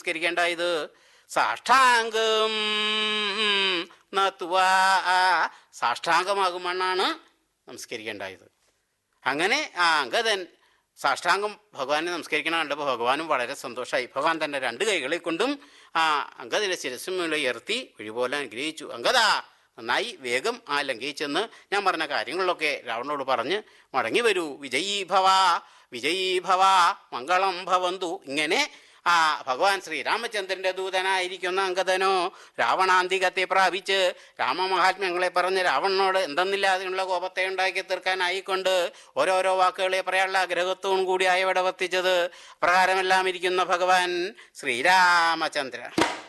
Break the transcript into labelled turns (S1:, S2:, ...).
S1: നമസ്കരിക്കേണ്ടായത് സാഷ്ടാംഗം നത്വാ സാഷ്ടാംഗമാകും മണ്ണാണ് നമസ്കരിക്കേണ്ടായത് അങ്ങനെ ആ അങ്കദൻ സാഷ്ടാംഗം ഭഗവാനെ നമസ്കരിക്കണം കണ്ടപ്പോൾ ഭഗവാനും വളരെ സന്തോഷമായി ഭഗവാൻ തൻ്റെ രണ്ട് കൈകളെ കൊണ്ടും ആ അങ്കദിൻ്റെ ശിരസ്സുമുള്ള ഉയർത്തി വഴിപോലെ അനുഗ്രഹിച്ചു അങ്കദ നന്നായി വേഗം ആ ലങ്കയിൽ ചെന്ന് ഞാൻ പറഞ്ഞ കാര്യങ്ങളിലൊക്കെ രാവണനോട് പറഞ്ഞ് മടങ്ങി വരൂ വിജയീ ഭവ വിജയീ ഭവ മംഗളം ഭവന്തു ഇങ്ങനെ ആ ഭഗവാൻ ശ്രീരാമചന്ദ്രന്റെ ദൂതനായിരിക്കുന്ന അങ്കദനോ രാവണാന്തികത്തെ പ്രാപിച്ച് രാമമഹാത്മ്യങ്ങളെ പറഞ്ഞ് രാവണനോട് എന്തെന്നില്ലാതെയുള്ള കോപത്തെ ഉണ്ടാക്കി തീർക്കാനായിക്കൊണ്ട് ഓരോരോ വാക്കുകളെ പറയാനുള്ള ആഗ്രഹത്തോടും കൂടി ആയവിടെ വർത്തിച്ചത് പ്രകാരമെല്ലാം ഇരിക്കുന്ന ഭഗവാൻ ശ്രീരാമചന്ദ്രൻ